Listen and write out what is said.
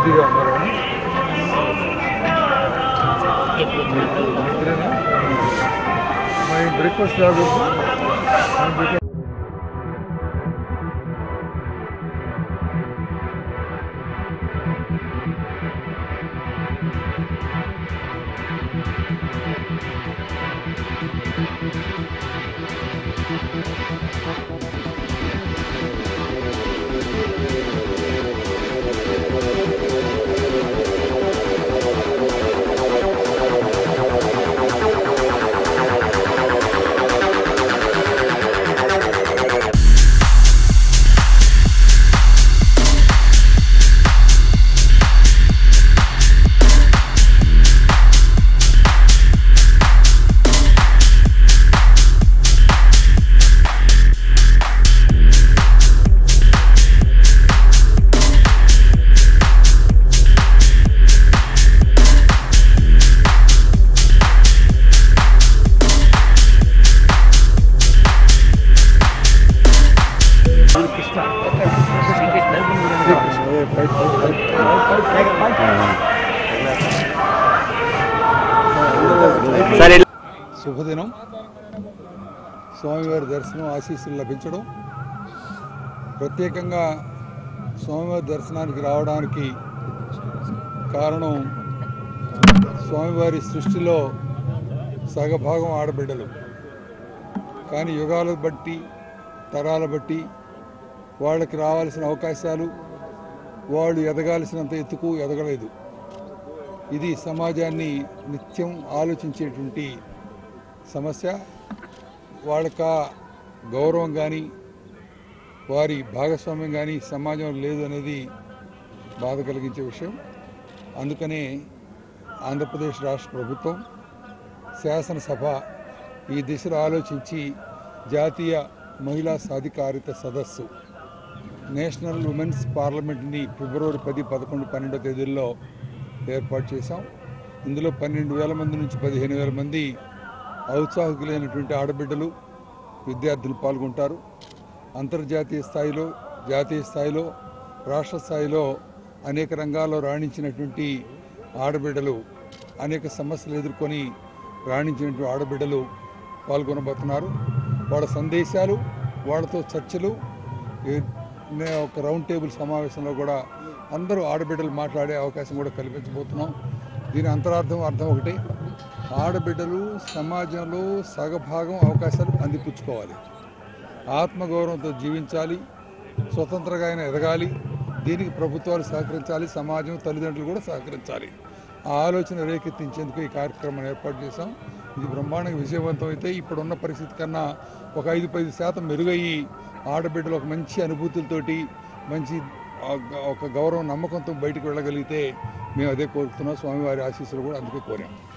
బిజీగా ఉన్నారు ఇద్దరేనా my breakfast రాదు శుభదినం స్వామివారి దర్శనం ఆశీస్సులు లభించడం ప్రత్యేకంగా స్వామివారి దర్శనానికి రావడానికి కారణం స్వామివారి సృష్టిలో సగభాగం ఆడబిడ్డలు కానీ యుగాల బట్టి తరాల బట్టి వాళ్ళకి రావాల్సిన అవకాశాలు వాళ్ళు ఎదగాల్సినంత ఎత్తుకు ఎదగలేదు ఇది సమాజాన్ని నిత్యం ఆలోచించేటువంటి సమస్య వాళ్ళక గౌరవం కానీ వారి భాగస్వామ్యం కానీ సమాజంలో లేదు అనేది బాధ కలిగించే విషయం అందుకనే ఆంధ్రప్రదేశ్ రాష్ట్ర ప్రభుత్వం శాసనసభ ఈ దిశలో ఆలోచించి జాతీయ మహిళా సాధికారిత సదస్సు నేషనల్ ఉమెన్స్ పార్లమెంట్ని ఫిబ్రవరి పది పదకొండు పన్నెండో తేదీల్లో ఏర్పాటు చేశాం ఇందులో పన్నెండు వేల మంది నుంచి పదిహేను వేల మంది ఔత్సాహికులైనటువంటి ఆడబిడ్డలు విద్యార్థులు పాల్గొంటారు అంతర్జాతీయ స్థాయిలో జాతీయ స్థాయిలో రాష్ట్ర స్థాయిలో అనేక రంగాల్లో రాణించినటువంటి ఆడబిడ్డలు అనేక సమస్యలు ఎదుర్కొని రాణించినటువంటి ఆడబిడ్డలు పాల్గొనబోతున్నారు వాళ్ళ సందేశాలు వాళ్ళతో చర్చలు ఏ- నే- ఒక రౌండ్ టేబుల్ సమావేశంలో కూడా అందరూ ఆడబిడ్డలు మాట్లాడే అవకాశం కూడా కల్పించబోతున్నాం దీని అంతరార్థం అర్థం ఒకటి ఆడబిడ్డలు సమాజంలో సగభాగం అవకాశాలు అందిపుచ్చుకోవాలి ఆత్మగౌరవంతో జీవించాలి స్వతంత్రంగా ఆయన ఎదగాలి దీనికి ప్రభుత్వాలు సహకరించాలి సమాజం తల్లిదండ్రులు కూడా సహకరించాలి ఆ ఆలోచన రేకెత్తించేందుకు ఈ కార్యక్రమాన్ని ఏర్పాటు చేశాం ఇది బ్రహ్మాండంగా విజయవంతం అయితే ఇప్పుడున్న పరిస్థితి కన్నా ఒక ఐదు పది శాతం మెరుగయ్యి ఆడబిడ్డలు ఒక మంచి అనుభూతులతోటి మంచి ఆ గ- ఒక గౌరవం నమ్మకంతో బయటకు వెళ్ళగలిగితే మేము అదే కోరుతున్నాం స్వామివారి ఆశీస్సులు కూడా అందుకే కోరాం